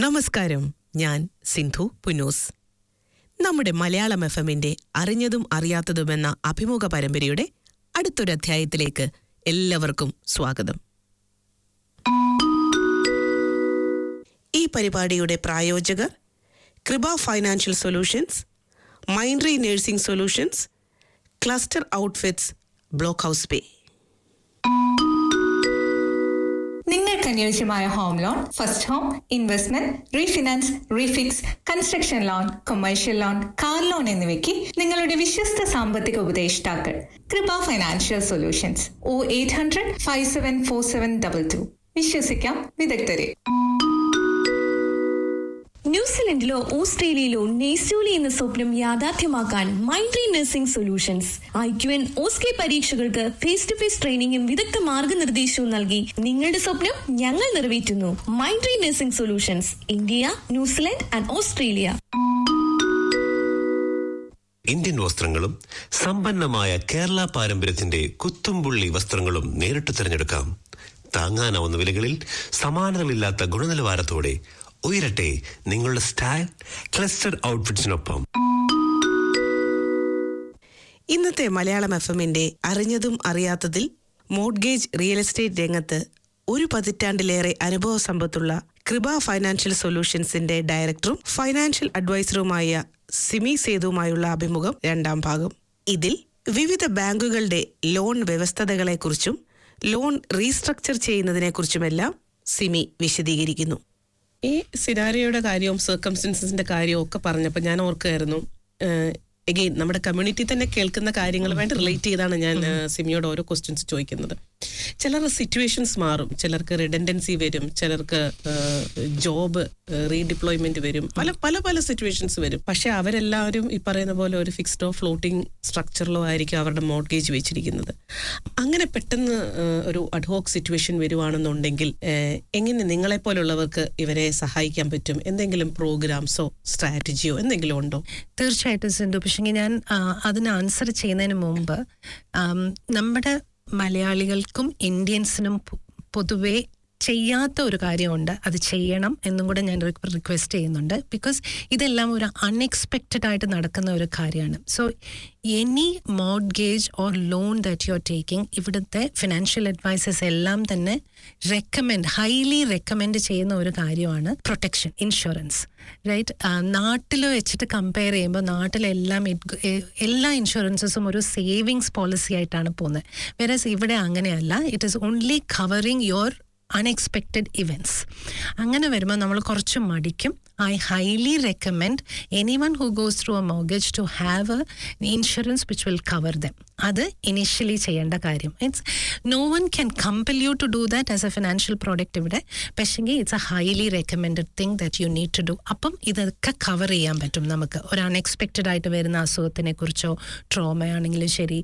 നമസ്കാരം ഞാൻ സിന്ധു പുനൂസ് നമ്മുടെ മലയാളം എഫ് എമ്മിന്റെ അറിഞ്ഞതും അറിയാത്തതുമെന്ന അഭിമുഖ പരമ്പരയുടെ അടുത്തൊരു അധ്യായത്തിലേക്ക് എല്ലാവർക്കും സ്വാഗതം ഈ പരിപാടിയുടെ പ്രായോജകർ Kripa financial solutions Mindry nursing solutions cluster outfits block house pay നിങ്ങൾക്ക് അനുയോജ്യമായ home loan first home investment refinance refix construction loan commercial loan car loan എന്നിവയ്ക്ക് നിങ്ങളുടെ വിശ്വസ്ത സാമ്പത്തിക ഉപദേഷ്ടാക്കൾ കൃപ financial solutions O eight hundred five seven four seven double two വിശ്വസിക്കാം വിദഗ്ധരെ ന്യൂസിലൻഡിലോ ഓസ്ട്രേലിയയിലോ നെയ്സൂലി എന്ന സ്വപ്നം യാഥാർത്ഥ്യമാക്കാൻ Mindry nursing solutions I Q N OSCE പരീക്ഷകൾക്ക് ഫേസ് ടു ഫേസ് ട്രെയിനിങ്ങും വിദഗ്ധ മാർഗനിർദ്ദേശവും നൽകി നിങ്ങളുടെ സ്വപ്നം ഞങ്ങൾ നിറവേറ്റുന്നു Mindry nursing solutions India New Zealand and Australia Indian വസ്ത്രങ്ങളും സമ്പന്നമായ കേരള പാരമ്പര്യത്തിന്റെ കുത്തുംപുള്ളി വസ്ത്രങ്ങളും നേരിട്ട് തിരഞ്ഞെടുക്കാം താങ്ങാനാവുന്ന വിലകളിൽ സമാനതകളില്ലാത്ത ഗുണനിലവാരത്തോടെ ഉയരട്ടെ നിങ്ങളുടെ സ്റ്റൈൽ ക്ലസ്റ്റർ ഔട്ട്ഫിറ്റ്സിനൊപ്പം ഇന്നത്തെ മലയാളം എഫ് എമ്മിന്റെ അറിഞ്ഞതും അറിയാത്തതിൽ മോഡ്ഗേജ് റിയൽ എസ്റ്റേറ്റ് രംഗത്ത് ഒരു പതിറ്റാണ്ടിലേറെ അനുഭവ സമ്പത്തുള്ള കൃപ ഫൈനാൻഷ്യൽ സൊല്യൂഷൻസിന്റെ ഡയറക്ടറും ഫൈനാൻഷ്യൽ അഡ്വൈസറുമായ സിമി സേതുവുമായുള്ള അഭിമുഖം രണ്ടാം ഭാഗം ഇതിൽ വിവിധ ബാങ്കുകളുടെ ലോൺ വ്യവസ്ഥതകളെക്കുറിച്ചും ലോൺ റീസ്ട്രക്ചർ ചെയ്യുന്നതിനെക്കുറിച്ചുമെല്ലാം സിമി വിശദീകരിക്കുന്നു ഈ സിനാരിയോയുടെ കാര്യവും സർക്കംസ്റ്റൻസിന്റെ കാര്യവും ഒക്കെ പറഞ്ഞപ്പോൾ ഞാൻ ഓർക്കുകയായിരുന്നു എഗെയിൻ നമ്മുടെ കമ്മ്യൂണിറ്റി തന്നെ കേൾക്കുന്ന കാര്യങ്ങളുമായിട്ട് റിലേറ്റ് ചെയ്താണ് ഞാൻ ആ, സിമിയോട് ഓരോ ക്വസ്റ്റ്യൻസ് ചോദിക്കുന്നത് ചിലരുടെ സിറ്റുവേഷൻസ് മാറും ചിലർക്ക് റിഡൻഡൻസി വരും ചിലർക്ക് ജോബ് റീഡിപ്ലോയ്മെന്റ് വരും പല പല പല സിറ്റുവേഷൻസ് വരും പക്ഷെ അവരെല്ലാവരും ഈ പറയുന്ന പോലെ ഒരു ഫിക്സ്ഡോ ഫ്ലോട്ടിംഗ് സ്ട്രക്ചറിലോ ആയിരിക്കും അവരുടെ മോർഗേജ് വെച്ചിരിക്കുന്നത് അങ്ങനെ പെട്ടെന്ന് ആ, ഒരു അഡ്ഹോക്ക് സിറ്റുവേഷൻ വരുവാണെന്നുണ്ടെങ്കിൽ ആ, എങ്ങനെ നിങ്ങളെ പോലുള്ളവർക്ക് ഇവരെ സഹായിക്കാൻ പറ്റും എന്തെങ്കിലും പ്രോഗ്രാംസോ സ്ട്രാറ്റജിയോ എന്തെങ്കിലും ഉണ്ടോ തീർച്ചയായിട്ടും സിന്ധു പക്ഷെങ്കിൽ ഞാൻ ആ, അതിന് ആൻസർ ചെയ്യുന്നതിന് മുമ്പ് ആം, നമ്മുടെ മലയാളികൾക്കും ഇന്ത്യൻസിനും പൊ- പൊതുവെ ചെയ്യാത്ത ഒരു കാര്യമുണ്ട് അത് ചെയ്യണം എന്നും കൂടെ ഞാൻ റിക്വസ്റ്റ് ചെയ്യുന്നുണ്ട് ബിക്കോസ് ഇതെല്ലാം ഒരു അൺഎക്സ്പെക്റ്റഡ് ആയിട്ട് നടക്കുന്ന ഒരു കാര്യമാണ് so any mortgage or loan that you are taking ഇവിടുത്തെ ഫിനാൻഷ്യൽ അഡ്വൈസസ് എല്ലാം തന്നെ റെക്കമെൻഡ് ഹൈലി റെക്കമെൻഡ് ചെയ്യുന്ന ഒരു കാര്യമാണ് പ്രൊട്ടക്ഷൻ ഇൻഷുറൻസ് റൈറ്റ് നാട്ടിൽ വെച്ചിട്ട് കമ്പയർ ചെയ്യുമ്പോൾ നാട്ടിലെല്ലാം it- എ- എല്ലാ ഇൻഷുറൻസസും ഒരു സേവിങ്സ് പോളിസി ആയിട്ടാണ് പോകുന്നത് വേറസ് ഇവിടെ അങ്ങനെയല്ല it is only covering your unexpected events അങ്ങനെ വരുമ്പോൾ നമ്മൾ കുറച്ച് മടിക്കും I highly recommend anyone who goes through a mortgage to have a insurance which will cover them അത് ഇനിഷ്യലി ചെയ്യേണ്ട കാര്യം it's no one can compel you to do that as a financial product ഇവിടെ പക്ഷെങ്കിൽ it's a highly recommended thing that you need to do അപ്പം ഇതൊക്കെ cover ചെയ്യാൻ പറ്റും നമുക്ക് ഒരു അൺഎക്സ്പെക്റ്റഡ് ആയിട്ട് വരുന്ന അസുഖത്തിനെ കുറിച്ചോ ട്രോമ ആണെങ്കിലും ശരി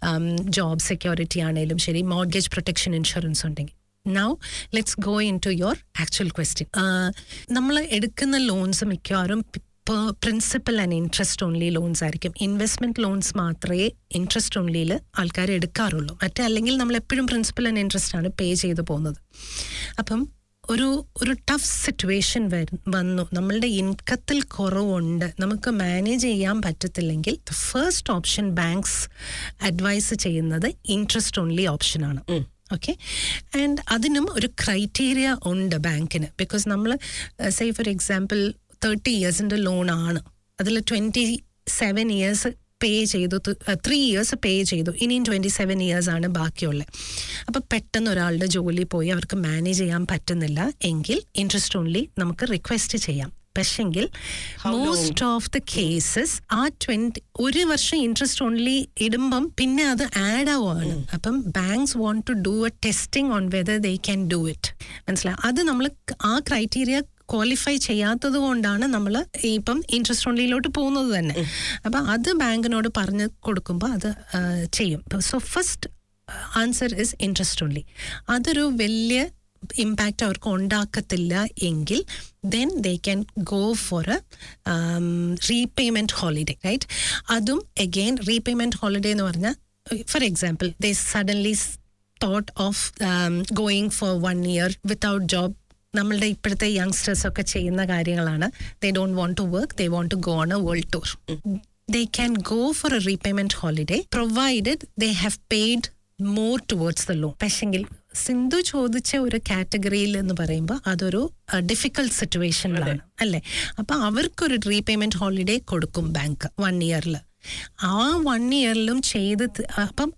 ജോബ് സെക്യൂരിറ്റി ആണെങ്കിലും ശരി മോർഗേജ് പ്രൊട്ടക്ഷൻ ഇൻഷുറൻസ് ഉണ്ടെങ്കിൽ now let's go into your actual question നമ്മൾ എടുക്കുന്ന ലോൺസ് മിക്കവാറും principal and interest only loans ആയിരിക്കും ഇൻവെസ്റ്റ്മെന്റ് ലോൺസ് മാത്രമേ ഇൻട്രസ്റ്റ് ഓൺലിയിൽ ആൾക്കാർ എടുക്കാറുള്ളൂ മറ്റേ അല്ലെങ്കിൽ നമ്മൾ എപ്പോഴും പ്രിൻസിപ്പൽ ആൻഡ് ഇൻട്രസ്റ്റ് ആണ് പേ ചെയ്തു പോകുന്നത് അപ്പം ഒരു ഒരു ടഫ് സിറ്റുവേഷൻ വന്നു നമ്മളുടെ ഇൻകത്തിൽ കുറവുണ്ട് നമുക്ക് മാനേജ് ചെയ്യാൻ പറ്റത്തില്ലെങ്കിൽ ഫസ്റ്റ് ഓപ്ഷൻ ബാങ്ക്സ് അഡ്വൈസ് ചെയ്യുന്നത് ഇൻട്രസ്റ്റ് ഓൺലി ഓപ്ഷനാണ് ഓക്കെ ആൻഡ് അതിനും ഒരു ക്രൈറ്റീരിയ ഉണ്ട് ബാങ്കിന് ബിക്കോസ് നമ്മൾ സേ ഫോർ എക്സാമ്പിൾ തേർട്ടി ഇയേഴ്സിൻ്റെ ലോൺ ആണ് അതിൽ ട്വൻറ്റി സെവൻ ഇയേഴ്സ് പേ ചെയ്തു ത്രീ ഇയേഴ്സ് പേ ചെയ്തു ഇനിയും ട്വൻറ്റി സെവൻ ഇയേഴ്സ് ആണ് ബാക്കിയുള്ളത് അപ്പോൾ പെട്ടെന്ന് ഒരാളുടെ ജോലി പോയി അവർക്ക് മാനേജ് ചെയ്യാൻ പറ്റുന്നില്ല എങ്കിൽ ഇൻട്രസ്റ്റ് ഓൺലി നമുക്ക് റിക്വസ്റ്റ് ചെയ്യാം പക്ഷെങ്കിൽ മോസ്റ്റ് ഓഫ് ദ കേസസ് ആ ട്വന്റി ഒരു വർഷം ഇൻട്രസ്റ്റ് ഓൺലി ഇടുമ്പം പിന്നെ അത് ആഡ് ആവുകയാണ് അപ്പം banks want to do a testing on whether they can do it മനസ്സിലായി അത് നമ്മൾ ആ ക്രൈറ്റീരിയ ക്വാളിഫൈ ചെയ്യാത്തത് കൊണ്ടാണ് നമ്മൾ ഇപ്പം ഇൻട്രസ്റ്റ് ഓൺലിയിലോട്ട് പോകുന്നത് തന്നെ അപ്പം അത് ബാങ്കിനോട് പറഞ്ഞു കൊടുക്കുമ്പോൾ അത് ആ, ചെയ്യും so first answer is interest only അതൊരു വലിയ ഇമ്പാക്റ്റ് അവർക്ക് ഉണ്ടാക്കത്തില്ല എങ്കിൽ then they can go for a repayment holiday right അതും അഗെയിൻ റീപേയ്മെൻറ്റ് ഹോളിഡേ എന്ന് പറഞ്ഞാൽ for example they suddenly thought of um, going for one year without job നമ്മളുടെ ഇപ്പോഴത്തെ യങ്സ്റ്റേഴ്സ് ഒക്കെ ചെയ്യുന്ന കാര്യങ്ങളാണ് they don't want to work they won't to go on a world tour they can go for a repayment holiday provided they have paid more towards the loan പക്ഷെങ്കിൽ സിന്ധു ചോദിച്ച ഒരു കാറ്റഗറിയിൽ എന്ന് പറയുമ്പോൾ അതൊരു ഡിഫിക്കൽട്ട് സിറ്റുവേഷനിലാണ് അല്ലേ അപ്പൊ അവർക്കൊരു റീപേയ്മെന്റ് ഹോളിഡേ കൊടുക്കും ബാങ്ക് വൺ ഇയറിൽ ആ വൺ ഇയറിലും ചെയ്ത് ത- അപ്പം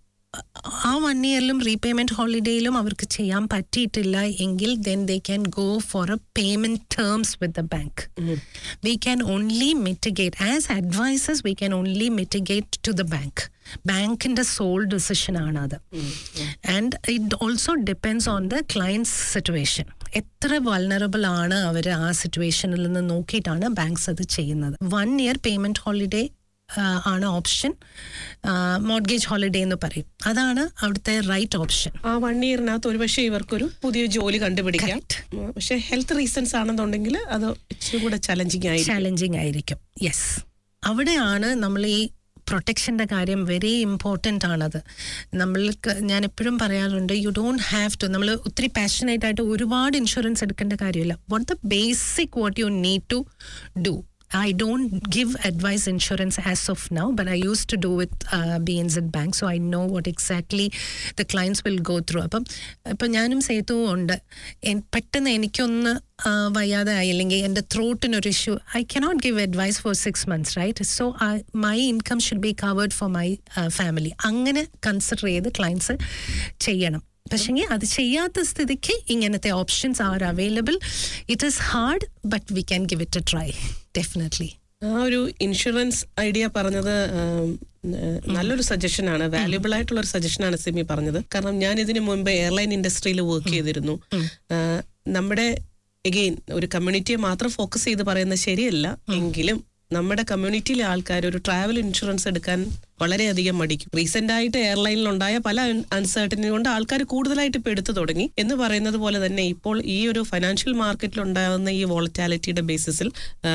ആ വൺ ഇയറിലും റീപേയ്മെന്റ് ഹോളിഡേയിലും അവർക്ക് ചെയ്യാൻ പറ്റിയിട്ടില്ല എങ്കിൽ then they can go for a payment terms with the bank we can only mitigate as advisers we can only mitigate to the bank ബാങ്കിന്റെ സോൾ ഡിസിഷൻ ആണ് അത് and it also depends on the clients situation എത്ര vulnerable ആണ് അവർ ആ സിറ്റുവേഷനിൽ നിന്ന് നോക്കിയിട്ടാണ് ബാങ്ക്സ് അത് ചെയ്യുന്നത് വൺ ഇയർ പേയ്മെന്റ് ഹോളിഡേ ആണ് ഓപ്ഷൻ മോഡ്ഗേജ് ഹോളിഡേ എന്ന് പറയും അതാണ് അവിടുത്തെ റൈറ്റ് ഓപ്ഷൻ ആ വൺ ഇയറിനകത്ത് ഒരുപക്ഷെ ഇവർക്കൊരു പുതിയ ജോലി കണ്ടുപിടിക്കാം ഉം, പക്ഷെ ഹെൽത്ത് റീസൺസ് ആണെന്നുണ്ടെങ്കിൽ അത് ഇച്ചിരി കൂടെ ചലഞ്ചിങ് ആയിരിക്കും ചാലഞ്ചിങ് ആയിരിക്കും യെസ് അവിടെയാണ് നമ്മൾ ഈ പ്രൊട്ടക്ഷൻ്റെ കാര്യം വെരി ഇമ്പോർട്ടൻ്റ് ആണത് നമ്മൾക്ക് ഞാൻ എപ്പോഴും പറയാറുണ്ട് യു ഡോണ്ട് ഹാവ് ടു നമ്മൾ ഒത്തിരി പാഷനേറ്റ് ആയിട്ട് ഒരുപാട് ഇൻഷുറൻസ് എടുക്കേണ്ട കാര്യമില്ല what the basic what you need to do I don't give advice insurance as of now, but I used to do with uh, BNZ Bank, so I know what exactly the clients will go through. അപ്പം ഇപ്പം ഞാനും സേതുവും ഉണ്ട് N- പെട്ടെന്ന് എനിക്കൊന്ന് ആ, വയ്യാതെ ആയി അല്ലെങ്കിൽ എൻ്റെ ത്രോട്ടിനൊരു issue I cannot give advice for six months right so my income should be covered for my family അങ്ങനെ കൺസിഡർ ചെയ്ത് ക്ലയൻസ് ചെയ്യണം പക്ഷെങ്കിൽ അത് ചെയ്യാത്ത സ്ഥിതിക്ക് ഇങ്ങനത്തെ options are available it is hard but we can give it a try definitely ആ ഒരു ഇൻഷുറൻസ് ഐഡിയ പറഞ്ഞത് ഉം, ഏഹ്, നല്ലൊരു സജഷനാണ് വാല്യുബിൾ ആയിട്ടുള്ള ഒരു സജഷനാണ് സിമി പറഞ്ഞത് കാരണം ഞാൻ ഇതിനു മുമ്പ് എയർലൈൻ ഇൻഡസ്ട്രിയിൽ വർക്ക് ചെയ്തിരുന്നു ആഹ്, നമ്മുടെ എഗെയിൻ ഒരു കമ്മ്യൂണിറ്റിയെ മാത്രം ഫോക്കസ് ചെയ്ത് പറയുന്നത് ശരിയല്ല എങ്കിലും നമ്മുടെ കമ്മ്യൂണിറ്റിയിലെ ആൾക്കാർ ഒരു ട്രാവൽ ഇൻഷുറൻസ് എടുക്കാൻ വളരെയധികം മടിക്കും റീസെന്റ് ആയിട്ട് എയർലൈനിൽ ഉണ്ടായ പല അൺസർട്ടനിറ്റി കൊണ്ട് ആൾക്കാർ കൂടുതലായിട്ട് ഇപ്പൊ എടുത്തു തുടങ്ങി എന്ന് പറയുന്നത് പോലെ തന്നെ ഇപ്പോൾ ഈ ഒരു ഫൈനാൻഷ്യൽ മാർക്കറ്റിൽ ഉണ്ടാകുന്ന ഈ വോളറ്റാലിറ്റിയുടെ ബേസിസിൽ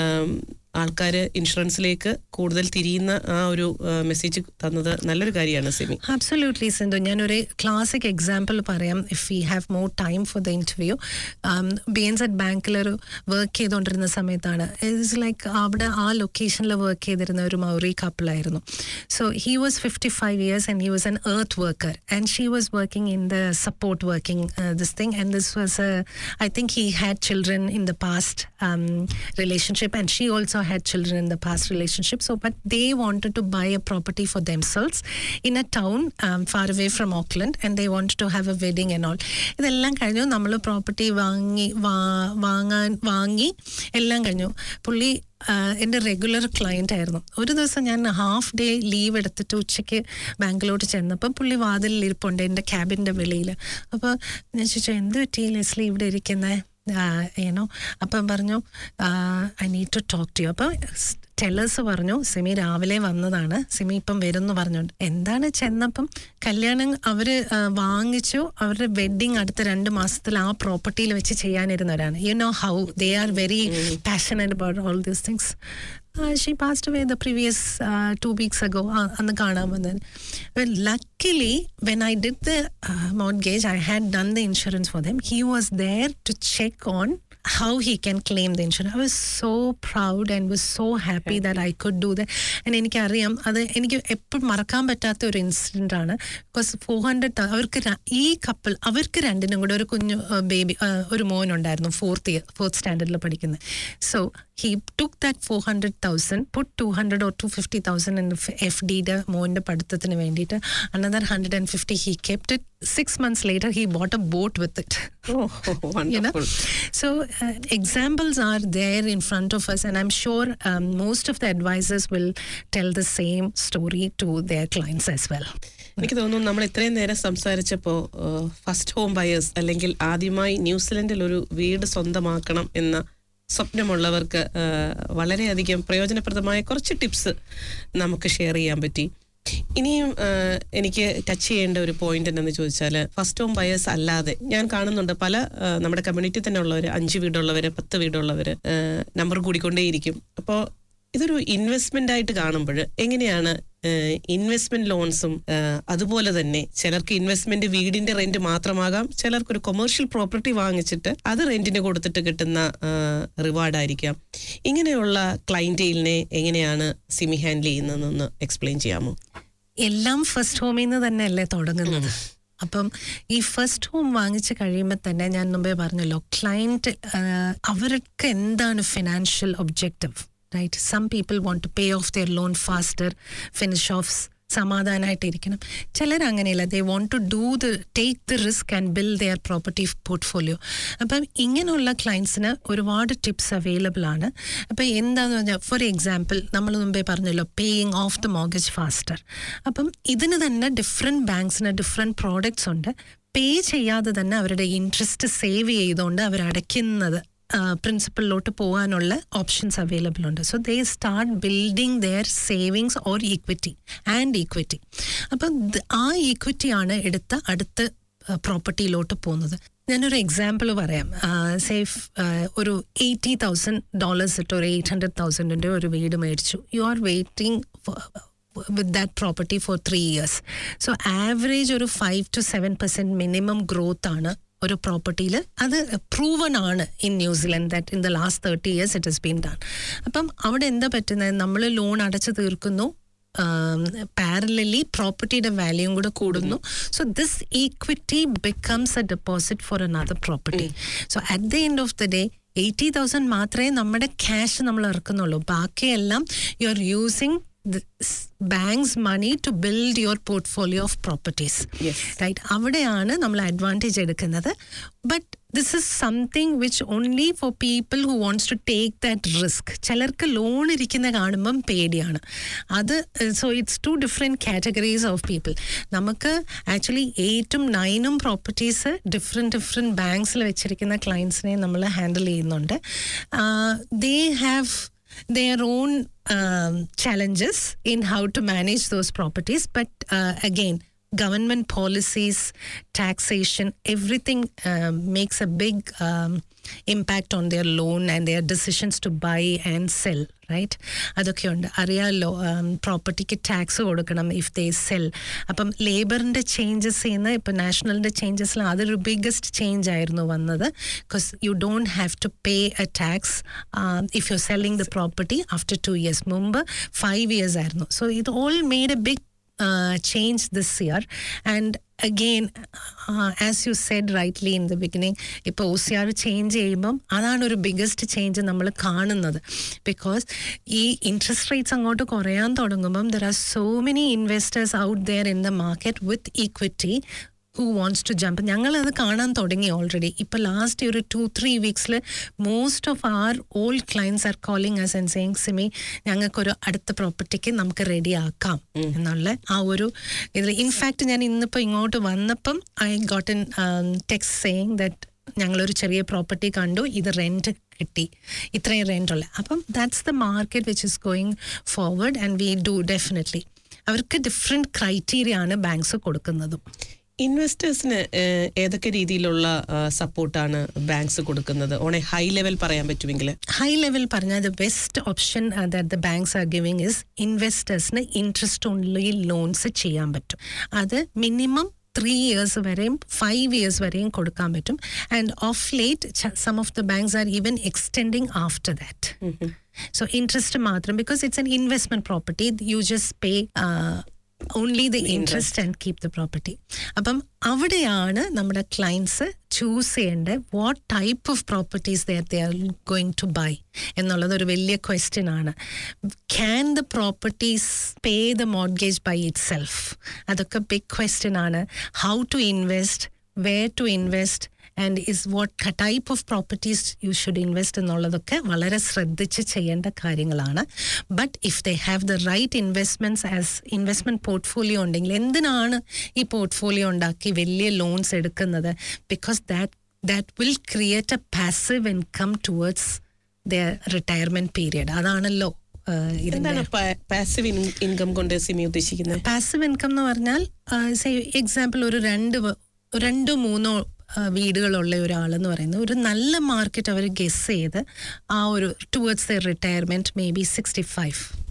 ആൾക്കാർ ഇൻഷുറൻസിലേക്ക് കൂടുതൽ തിരിയുന്ന ആ ഒരു മെസ്സേജ് തന്നത് നല്ലൊരു കാര്യമാണ് സിമി ആബ്സൊല്യൂട്ട്ലി സിന്ധു ഞാനൊരു ക്ലാസിക് എക്സാമ്പിൾ പറയാം if we have more time for the interview B N Z ബാങ്കിലൊരു വർക്ക് ചെയ്തുകൊണ്ടിരുന്ന സമയത്താണ് ഇറ്റ്സ് ലൈക്ക് അവിടെ ആ ലൊക്കേഷനിൽ വർക്ക് ചെയ്തിരുന്ന ഒരു മൗറി കപ്പിളായിരുന്നു so he was fifty five years and he was an earth worker and she was working in the support working this thing and this was I think he had children in the past relationship and she also had children in the past relationship so but they wanted to buy a property for themselves in a town um, far away from auckland and they wanted to have a wedding and all ഇതെല്ലാം കഴിഞ്ഞു നമ്മൾ property വാങ്ങി വാ- വാങ്ങാൻ വാങ്ങി എല്ലാം കഴിഞ്ഞു പുള്ളി ആഹ് എൻ്റെ റെഗുലർ ക്ലയൻ്റ് ആയിരുന്നു ഒരു ദിവസം ഞാൻ ഹാഫ് ഡേ ലീവ് എടുത്തിട്ട് ഉച്ചയ്ക്ക് ബാങ്കിലോട്ട് ചെന്നപ്പോൾ പുള്ളി വാതിലിൽ ഇരിപ്പുണ്ട് എൻ്റെ ക്യാബിൻ്റെ വെളിയിൽ അപ്പോൾ ഞാൻ ചോദിച്ചു എന്ത് പറ്റി ലെസ്ലി ഇവിടെ ഇരിക്കുന്നത് ഏനോ അപ്പം പറഞ്ഞു I need to talk to you അപ്പോൾ ടെലേഴ്സ് പറഞ്ഞു സിമി രാവിലെ വന്നതാണ് സിമി ഇപ്പം വരുന്നു പറഞ്ഞോണ്ട് എന്താണ് ചെന്നപ്പം കല്യാണം അവർ വാങ്ങിച്ചു അവരുടെ വെഡ്ഡിങ് അടുത്ത രണ്ട് മാസത്തിൽ ആ പ്രോപ്പർട്ടിയിൽ വെച്ച് ചെയ്യാനിരുന്നവരാണ് you know how they are very passionate about all these things she passed away the previous two weeks ago അന്ന് കാണാൻ വന്നത് luckily when I did the mortgage I had done the insurance for them he was there to check on how he can claim the insurance. I was so proud and was so happy that I could do that. And എനിക്കറിയാം അത് എനിക്ക് എപ്പോഴും മറക്കാൻ പറ്റാത്ത ഒരു incident ആണ് because four hundred അവർക്ക് ര- ഈ കപ്പിൾ അവർക്ക് രണ്ടിനും കൂടെ ഒരു കുഞ്ഞു ബേബി ഒരു മോനുണ്ടായിരുന്നു ഫോർത്ത് ഇയർ ഫോർത്ത് സ്റ്റാൻഡേർഡിൽ പഠിക്കുന്നത് so he took that four hundred thousand put two hundred or two fifty thousand F ഡിയുടെ മോൻ്റെ പഠിത്തത്തിന് വേണ്ടിയിട്ട് another hundred and fifty he kept it six months later he bought a boat with it you know wonderful so uh, examples are there in front of us and i'm sure um, most of the advisors will tell the same story to their clients as well എനിക്ക് തോന്നുന്നു നമ്മൾ ഇത്രയും നേരം സംസാരിച്ചപ്പോൾ first home buyers അല്ലെങ്കിൽ ആദ്യമായി ന്യൂസിലൻഡിൽ ഒരു വീട് സ്വന്തമാക്കണം എന്ന സ്വപ്നമുള്ളവർക്ക് ആ, വളരെയധികം പ്രയോജനപ്രദമായ കുറച്ച് ടിപ്സ് നമുക്ക് ഷെയർ ചെയ്യാൻ പറ്റി ഇനിയും ആ, എനിക്ക് ടച്ച് ചെയ്യേണ്ട ഒരു പോയിന്റ് എന്തെന്ന് ചോദിച്ചാൽ ഫസ്റ്റ് ഹോം ബയേഴ്സ് അല്ലാതെ ഞാൻ കാണുന്നുണ്ട് പല ആ, നമ്മുടെ കമ്മ്യൂണിറ്റി തന്നെ ഉള്ളവർ അഞ്ച് വീടുള്ളവർ പത്ത് വീടുള്ളവർ നമ്പർ കൂടിക്കൊണ്ടേയിരിക്കും അപ്പോൾ ഇതൊരു ഇൻവെസ്റ്റ്മെന്റ് ആയിട്ട് കാണുമ്പോൾ എങ്ങനെയാണ് ഇൻവെസ്റ്റ്മെന്റ് ലോൺസും അതുപോലെ തന്നെ ചിലർക്ക് ഇൻവെസ്റ്റ്മെന്റ് വീടിന്റെ റെന്റ് മാത്രമാകാം ചിലർക്ക് ഒരു കൊമേഴ്ഷ്യൽ പ്രോപ്പർട്ടി വാങ്ങിച്ചിട്ട് അത് റെന്റിന് കൊടുത്തിട്ട് കിട്ടുന്ന റിവാർഡ് ആയിരിക്കാം ഇങ്ങനെയുള്ള ക്ലൈൻറ്റെയിലിനെ എങ്ങനെയാണ് സിമി ഹാൻഡിൽ ചെയ്യുന്നതെന്നൊന്ന് എക്സ്പ്ലെയിൻ ചെയ്യാമോ എല്ലാം ഫസ്റ്റ് ഹോമിൽ നിന്ന് തന്നെയല്ലേ തുടങ്ങുന്നത് അപ്പം ഈ ഫസ്റ്റ് ഹോം വാങ്ങിച്ച് കഴിയുമ്പോൾ തന്നെ ഞാൻ മുമ്പേ പറഞ്ഞല്ലോ ക്ലയൻറ്റ് അവർക്ക് എന്താണ് financial objective right some people want to pay off their loan faster finish off സമാധാനമായിട്ടിരിക്കണം ചിലർ അങ്ങനെയല്ല they won't to do the take the risk and build their property portfolio അപ്പം ഇങ്ങനെയുള്ള ക്ലയൻസിന് ഒരുപാട് ടിപ്സ് അവൈലബിൾ ആണ് അപ്പം എന്താണെന്ന് പറഞ്ഞാൽ ഫോർ എക്സാമ്പിൾ നമ്മൾ മുമ്പേ പറഞ്ഞല്ലോ paying off the mortgage faster അപ്പം ഇതിന് തന്നെ ഡിഫറെൻറ്റ് ബാങ്ക്സിന് ഡിഫറെൻറ്റ് പ്രോഡക്ട്സ് ഉണ്ട് പേ ചെയ്യാതെ തന്നെ അവരുടെ ഇൻട്രസ്റ്റ് സേവ് ചെയ്തുകൊണ്ട് അവർ അടയ്ക്കുന്നത് പ്രിൻസിപ്പളിലോട്ട് പോകാനുള്ള ഓപ്ഷൻസ് അവൈലബിൾ ഉണ്ട് so they start building their savings or equity and equity അപ്പം ദ- ആ ഈക്വിറ്റിയാണ് എടുത്ത അടുത്ത പ്രോപ്പർട്ടിയിലോട്ട് പോകുന്നത് ഞാനൊരു എക്സാമ്പിൾ പറയാം സേഫ് ഒരു എയ്റ്റി തൗസൻഡ് ഡോളേഴ്സ് ഇട്ട് ഒരു എയ്റ്റ് ഹൺഡ്രഡ് തൗസൻഡിൻ്റെ ഒരു വീട് മേടിച്ചു you are waiting with that property for three years. So average ഒരു five to seven percent minimum growth ആണ് ഒരു പ്രോപ്പർട്ടിയിൽ അത് പ്രൂവൺ ആണ് in New Zealand that in the last thirty years it has been done അപ്പം അവിടെ എന്താ പറ്റുന്നത് നമ്മൾ ലോൺ അടച്ചു തീർക്കുന്നു പാരലലി പ്രോപ്പർട്ടിയുടെ വാല്യൂയും കൂടെ കൂടുന്നു so this equity becomes a deposit for another property so at the end of the day eighty thousand മാത്രമേ നമ്മുടെ ക്യാഷ് നമ്മൾ ഇറക്കുന്നുള്ളൂ ബാക്കിയെല്ലാം you are using banks money to build your portfolio of properties Yes. Right അവിടെയാണ് നമ്മൾ advantage എടുക്കുന്നത് but this is something which only for people who wants to take that risk ചിലർക്ക് loan ഇരിക്കുന്ന കാണുമ്പം പേടിയാണ് അത് so it's two different categories of people നമുക്ക് actually എയ്റ്റും നയനും പ്രോപ്പർട്ടീസ് ഡിഫറെൻറ്റ് ഡിഫറെൻറ്റ് ബാങ്ക്സിൽ വെച്ചിരിക്കുന്ന ക്ലയൻസിനെ നമ്മൾ ഹാൻഡിൽ ചെയ്യുന്നുണ്ട് they have their own um, challenges in how to manage those properties. But uh, again, government policies, taxation, everything um, makes a big um, impact on their loan and their decisions to buy and sell. Right അതൊക്കെയുണ്ട് അറിയാമല്ലോ പ്രോപ്പർട്ടിക്ക് tax കൊടുക്കണം if they sell അപ്പം ലേബറിൻ്റെ changes ചെയ്യുന്ന ഇപ്പം നാഷണലിൻ്റെ ചേഞ്ചസിൽ അതൊരു biggest change ആയിരുന്നു വന്നത് because you don't have to pay a tax if you selling the property after two years മുമ്പ് ഫൈവ് ഇയേഴ്സ് ആയിരുന്നു സോ ഇത് all made a big uh, change this year. And again, uh, as you said rightly in the beginning, ഇപ്പോൾ O C R change ചെയ്യുമ്പം അതാണ് ഒരു biggest change നമ്മൾ കാണുന്നത് because ഈ ഇൻട്രസ്റ്റ് റേറ്റ്സ് അങ്ങോട്ട് കുറയാൻ തുടങ്ങുമ്പം there are so many investors out there in the market with equity who wants to jump ഞങ്ങളത് കാണാൻ തുടങ്ങി ഓൾറെഡി ഇപ്പം ലാസ്റ്റ് ഒരു ടു ത്രീ വീക്സിൽ most of our old clients are calling us and saying Simi ഞങ്ങൾക്കൊരു അടുത്ത പ്രോപ്പർട്ടിക്ക് നമുക്ക് റെഡി ആക്കാം എന്നുള്ള ആ ഒരു ഇതിൽ ഇൻഫാക്ട് ഞാൻ ഇന്നിപ്പോൾ ഇങ്ങോട്ട് വന്നപ്പം I got an text saying that ഞങ്ങളൊരു ചെറിയ പ്രോപ്പർട്ടി കണ്ടു ഇത് റെൻറ്റ് കിട്ടി ഇത്രയും റെൻ്റ് ഉള്ള അപ്പം that's the market which is going forward and we do definitely അവർക്ക് ഡിഫറെൻറ്റ് ക്രൈറ്റീരിയ ആണ് ബാങ്ക്സ് കൊടുക്കുന്നതും ഇൻവെസ്റ്റേഴ്സിന് ഏതൊക്കെ രീതിയിലുള്ള സപ്പോർട്ടാണ് ബാങ്ക്സ് കൊടുക്കുന്നത് ഓൺ എ ഹൈ ലെവൽ പറയാൻ പറ്റുമെങ്കിൽ ഹൈ ലെവൽ പറഞ്ഞാൽ the best option that the banks are giving is ഇൻവെസ്റ്റേഴ്സിന് ഇൻട്രസ്റ്റ് ഓൺലി ലോൺസ് ചെയ്യാൻ പറ്റും അത് മിനിമം ത്രീ ഇയേഴ്സ് വരെയും ഫൈവ് ഇയേഴ്സ് വരെയും കൊടുക്കാൻ പറ്റും and of late some of the banks are even extending after that so interest മാത്രം because it's an investment property you just pay only the interest and keep the property അപ്പം അവിടെയാണ് നമ്മുടെ clients choose ചെയ്യേണ്ടത് what type of properties there they are going to buy എന്നുള്ളത് ഒരു വലിയ question ആണ് can the properties pay the mortgage by itself അതൊക്കെ big question ആണ് how to invest where to invest and is what type of properties you should invest എന്നുള്ളതൊക്കെ വളരെ ശ്രദ്ധിച്ച് ചെയ്യേണ്ട കാര്യങ്ങളാണ് but if they have the right investments as investment portfolio ഉണ്ടെങ്കിൽ എന്തിനാണ് ഈ പോർട്ട്ഫോളിയോ ഉണ്ടാക്കി വലിയ ലോൺസ് എടുക്കുന്നത് because that that will create A passive income towards the retirement period അതാണല്ലോ uh, ഇതിന്റെ എന്താണ് പാസീവ് ഇൻകം കൊണ്ട് സിമി ഉദ്ദേശിക്കുന്നത് പാസീവ് ഇൻകം എന്ന് പറഞ്ഞാൽ എക്സാമ്പിൾ ഒരു രണ്ട് വ- രണ്ടോ മൂന്നോ ആ, വീടുകളുള്ള ഒരാളെന്ന് പറയുന്നത് ഒരു നല്ല മാർക്കറ്റ് അവർ ഗസ് ചെയ്ത് ആ ഒരു towards the retirement may be sixty five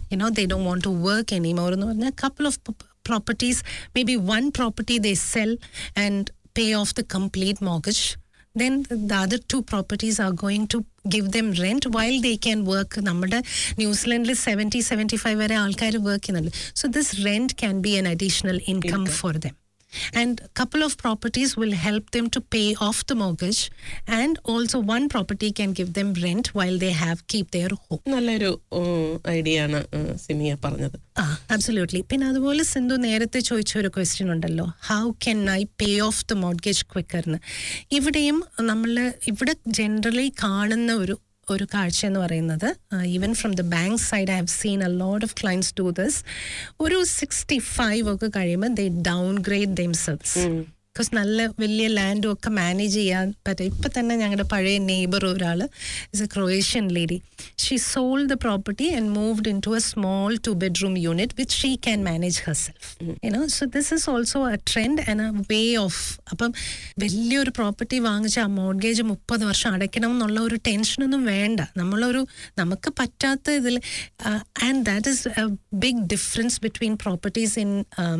you know they don't want to work anymore എന്ന് പറഞ്ഞാൽ couple of p- properties maybe one property they sell and pay off the complete mortgage then the other two properties are going to give them rent while they can work നമ്മുടെ ന്യൂസിലൻഡിൽ seventy seventy five വരെ ആൾക്കാർ work ചെയ്യുന്നുണ്ട് so this rent can be an additional income for them and couple of properties will help them to pay off the mortgage and also one property can give them rent while they have keep their home നല്ലൊരു idea ആണ് ഉം, സിമിയ പറഞ്ഞത് ആ absolutely പിന്നെ അതുപോലെ സിന്ധു നേരത്തെ ചോദിച്ച ഒരു ക്വസ്റ്റ്യൻ ഉണ്ടല്ലോ how can I pay off the mortgage ക്വിക്കർന്ന് ഇവിടെയും നമ്മൾ ഇവിടെ ജനറലി കാണുന്ന ഒരു ഒരു കാഴ്ച എന്ന് പറയുന്നത് even from the bank side I have seen a lot of clients do this ഒരു സിക്സ്റ്റി ഫൈവ് ഒക്കെ കഴിയുമ്പോൾ they downgrade themselves because നല്ല വലിയ ലാൻഡും ഒക്കെ മാനേജ് ചെയ്യാൻ പറ്റും ഇപ്പം തന്നെ ഞങ്ങളുടെ പഴയ നെയ്ബർ ഒരാൾ is a Croatian lady she sold the property and moved in to a small two bedroom unit which she can manage herself you know so this is also a trend and a way of അപ്പം വലിയൊരു property വാങ്ങിച്ച് ആ mortgage മുപ്പത് വർഷം അടയ്ക്കണം എന്നുള്ള ഒരു ടെൻഷനൊന്നും വേണ്ട നമ്മളൊരു നമുക്ക് പറ്റാത്ത ഇതിൽ and that is a big difference between properties in